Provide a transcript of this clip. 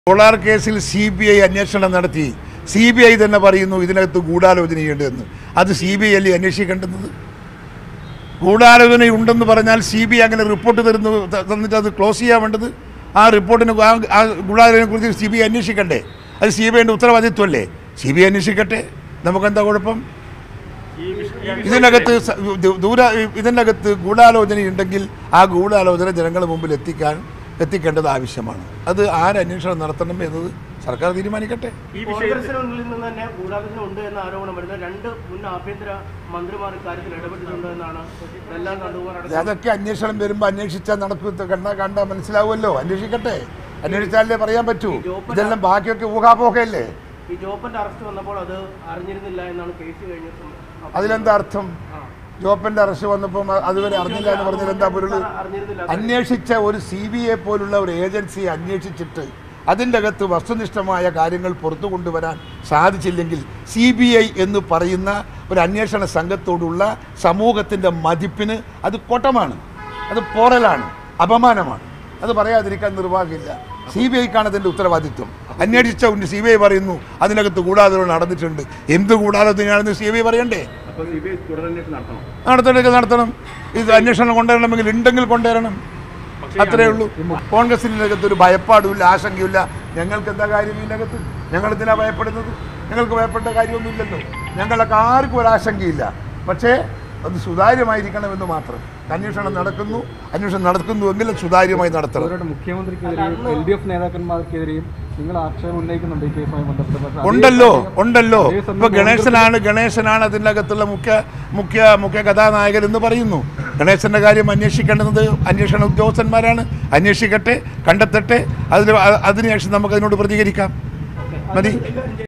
solar കേസിൽ C B I അന്വേഷണം നടത്തി സി ബി ഐ തന്നെ പറയുന്നു ഇതിനകത്ത് ഗൂഢാലോചനയുണ്ട് എന്ന് അത് സി ബി ഐ അല്ലേ അന്വേഷിക്കേണ്ടുന്നത് ഗൂഢാലോചനയുണ്ടെന്ന് പറഞ്ഞാൽ സി ബി ഐ അങ്ങനെ റിപ്പോർട്ട് തരുന്നു ത- തന്നിട്ട് അത് ക്ലോസ് ചെയ്യാൻ വേണ്ടത് ആ റിപ്പോർട്ടിന് ആ ആ ഗൂഢാലോചനയെ കുറിച്ച് സി ബി ഐ അന്വേഷിക്കണ്ടേ അത് സി ബി ഐൻ്റെ ഉത്തരവാദിത്വമല്ലേ സി ബി ഐ അന്വേഷിക്കട്ടെ നമുക്കെന്താ കുഴപ്പം ഇതിനകത്ത് സ- ദൂ- ദൂര ഇതിനകത്ത് ഗൂഢാലോചനയുണ്ടെങ്കിൽ ആ ഗൂഢാലോചന ജനങ്ങളുടെ മുമ്പിൽ എത്തിക്കാൻ എത്തിക്കേണ്ടത് ആവശ്യമാണ് അത് ആരന്വേഷണം നടത്തണം എന്നത് സർക്കാർ തീരുമാനിക്കട്ടെ കോൺഗ്രസിന് മുന്നിൽ നിന്ന് തന്നെ ഗൂഢാലോചന ഉണ്ട് എന്ന ആരോപണം വരുന്ന രണ്ട് മുൻ ആഭ്യന്തര മന്ത്രിമാർ ഇക്കാര്യത്തിൽ ഇടപെട്ടിട്ടുണ്ട് എന്നാണ് എല്ലാം കണ്ടുപോകാൻ അതൊക്കെ അന്വേഷണം വരുമ്പോൾ അന്വേഷിച്ചാൽ നടക്കും കണ്ടാൽ കണ്ടാൽ മനസ്സിലാവുമല്ലോ അന്വേഷിക്കട്ടെ അന്വേഷിച്ചാലേ പറയാൻ പറ്റൂ ഇതെല്ലാം ബാക്കിയൊക്കെ ഊഹാപോഹയല്ലേ ഈ ജോപ്പന്റെ അറസ്റ്റ് വന്നപ്പോൾ അത് അറിഞ്ഞിരുന്നില്ല എന്നാണ് കേസ് കഴിഞ്ഞിട്ടും അതിലെന്താ അർത്ഥം ജോപ്പന്റെ അറസ്റ്റ് വന്നപ്പോൾ അതുവരെ അറിഞ്ഞില്ല എന്ന് പറഞ്ഞാൽ എന്താ പൊരുള് അറിഞ്ഞിരുന്നില്ല അന്വേഷിച്ച ഒരു സി ബി ഐ പോലുള്ള ഒരു ഏജൻസിയെ അന്വേഷിച്ചിട്ട് അതിൻ്റെ അകത്ത് വസ്തുനിഷ്ഠമായ കാര്യങ്ങൾ പുറത്തു കൊണ്ടുവരാൻ സാധിച്ചില്ലെങ്കിൽ സി ബി ഐ എന്ന് പറയുന്ന ഒരു അന്വേഷണ സംഘത്തോടുള്ള സമൂഹത്തിൻ്റെ മതിപ്പിന് അത് കോട്ടമാണ് അത് പോറലാണ് അപമാനമാണ് അത് പറയാതിരിക്കാൻ നിർവാഹമില്ല സി ബി ഐക്കാണ് അതിൻ്റെ ഉത്തരവാദിത്വം അന്വേഷിച്ച സി ബി ഐ പറയുന്നു അതിനകത്ത് കൂടാതെ നടന്നിട്ടുണ്ട് എന്ത് കൂടാതെ സി ബി ഐ പറയണ്ടേ അപ്പോൾ സി ബി ഐ തുടരന്വേഷണം നടത്തണം നടത്തണമെങ്കിൽ നടത്തണം ഇത് അന്വേഷണം കൊണ്ടുവരണമെങ്കിൽ ഉണ്ടെങ്കിൽ കൊണ്ടുവരണം അത്രേ ഉള്ളൂ കോൺഗ്രസിനകത്ത് ഒരു ഭയപ്പാടുമില്ല ആശങ്കയില്ല ഞങ്ങൾക്ക് എന്താ കാര്യം ഇതിനകത്ത് ഞങ്ങൾ എന്തിനാ ഭയപ്പെടുന്നത് ഞങ്ങൾക്ക് ഭയപ്പെട്ട കാര്യമൊന്നുമില്ലല്ലോ ഞങ്ങൾക്ക് ആർക്കും ഒരു ആശങ്കയില്ല പക്ഷേ അത് സുതാര്യമായിരിക്കണമെന്ന് മാത്രം അന്വേഷണം നടക്കുന്നു അന്വേഷണം നടക്കുന്നുവെങ്കിൽ അത് സുതാര്യമായി നടത്തണം അവരുടെ മുഖ്യമന്ത്രിക്കെതിരെയും എൽ ഡി എഫ് നേതാക്കന്മാർക്കെതിരെയും നിങ്ങൾ ആക്ഷേപം ഉന്നയിക്കുന്നുണ്ട് ഈ കേസുമായി ബന്ധപ്പെട്ട് പക്ഷേ അതേ ഉണ്ടല്ലോ സമയം- ഉണ്ടല്ലോ അതേ സമയം ഇപ്പൊ ഗണേശനാണ് ഗണേശനാണ് അതിൻ്റെ അകത്തുള്ള മുഖ്യ മുഖ്യ മുഖ്യ കഥാനായകൻ എന്ന് പറയുന്നു ഗണേശന്റെ കാര്യം അന്വേഷിക്കേണ്ടത് അന്വേഷണ ഉദ്യോഗസ്ഥന്മാരാണ് അന്വേഷിക്കട്ടെ കണ്ടെത്തട്ടെ അതിന് അതിനുശേഷം നമുക്ക് അതിനോട് പ്രതികരിക്കാം മതി